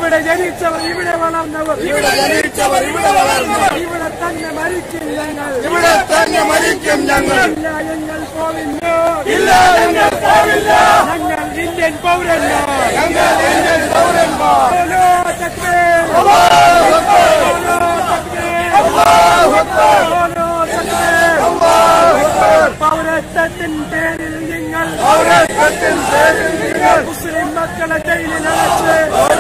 ഇവിടെ ജനിച്ചവർ ഇവിടെ വളർന്നവർ ഇവിടെ ജനിച്ചവർ ഇവിടെ വളർന്നവർ ഇവിടെ തന്നെ മരിക്കും ഞങ്ങൾ ഇവിടെ തന്നെ മരിക്കും ഞങ്ങൾ ഇല്ല ഞങ്ങൾ പോവില്ല ഇല്ല ഞങ്ങൾ പോവില്ല ഞങ്ങൾ ഇന്ത്യൻ പൗരന്മാർ ഞങ്ങൾ ഇന്ത്യൻ പൗരന്മാർ ബോലോ തക്ബീർ അല്ലാഹു അക്ബർ, ബോലോ തക്ബീർ അല്ലാഹു അക്ബർ, ബോലോ തക്ബീർ അല്ലാഹു അക്ബർ. പൗരത്വത്തിൻ പേരിൽ നിങ്ങൾ പൗരത്വത്തിൻ പേരിൽ നിങ്ങൾ മുസ്ലിം മക്കളെ ജയിലിൽ അടച്ച്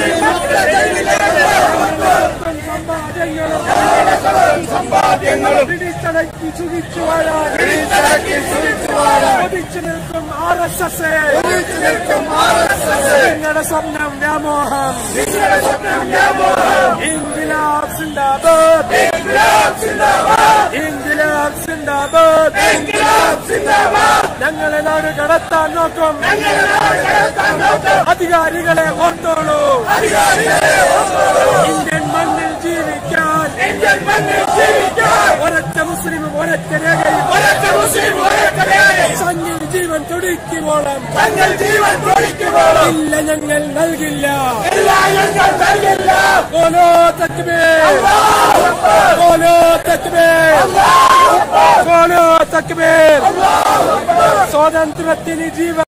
സമ്പാദ്യങ്ങളും സമ്പാദ്യങ്ങളും പിടിച്ചടക്കി ചുകിച്ചു വാഴാൻ പിടിച്ചടക്കി സൂക്ഷിച്ചു വാഴാൻ കൊതിച്ചു നിൽക്കും ആർ എസ് എസ് ഒന്നിച്ചു നിൽക്കും RSS. നിങ്ങളുടെ സ്വപ്നം വ്യാമോഹം നിങ്ങളുടെ സ്വപ്നം വ്യാമോഹം. ഇൻഗിലാബ് സിന്ദാബാദ് ഇൻക്ലാബ് സിന്ദാബാദ്. ഇൻഗിലാബ് സിന്ദാബാദ് ഇൻക്ലാബ് സിന്ദാബാദ്. ഞങ്ങളെ നാട് കടത്താൻ നോക്കും ഞങ്ങളുടെ നാട് കടത്താൻ നോക്കും. അധികാരികളെ ഓർത്തോളൂ അധികാരികളെ ഓർത്തോളൂ. ഇന്ത്യൻ മണ്ണിൽ ജീവിക്കാൻ ഇന്ത്യൻ മണ്ണിൽ ജീവിക്കാൻ ഒരൊറ്റ മുസ്ലിം ഒരൊറ്റ രേഖയിൽ ഒരൊറ്റ മുസ്ലിം ഒരൊറ്റ രേഖയിൽ സഞ്ജിൽ ജീവൻ തുടിക്കുവോളം തങ്ങൾ ജീവൻ തൊഴിക്കുമ്പോഴും ഇല്ല ഞങ്ങൾ നൽകില്ല എല്ലാ ഞങ്ങൾ നൽകില്ല ഓലോ തക്ബീർ അല്ലാഹു അക്ബർ. ഓലോ തക്ബീർ അല്ലാഹു അക്ബർ. ഓലോ തക്ബീർ അല്ലാഹു അക്ബർ. സ്വാതന്ത്ര്യത്തിന് ജീവൻ